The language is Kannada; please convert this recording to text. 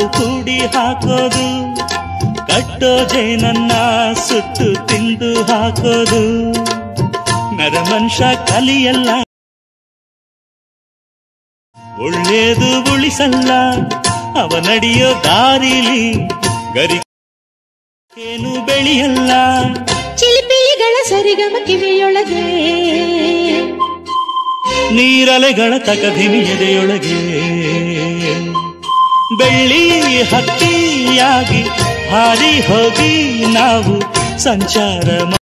ಕೂಡಿ ಹಾಕೋದು ಕಟ್ಟೋದೆ ನನ್ನ ಸುಟ್ಟು ತಿಂದು ಹಾಕೋದು ನರಮನುಷ್ಯ ಕಲಿಯಲ್ಲ ಒಳ್ಳೇದು ಉಳಿಸಲ್ಲ ಅವ ನಡೆಯೋ ದಾರಿಲಿ ಗರಿ ಏನು ಬೆಳೆಯಲ್ಲ ಚಿಲಿಪಿಲಿಗಳ ಸರಿಗಮ ಕಿವಿಯೊಳಗೆ ನೀರಲೆಗಳ ತಕಧಿಮಿ ಎದೆಯೊಳಗೆ ಬೆಳ್ಳಿ ಹಕ್ಕಿಯಾಗಿ ಹಾರಿ ಹೋಗಿ ನಾವು ಸಂಚಾರ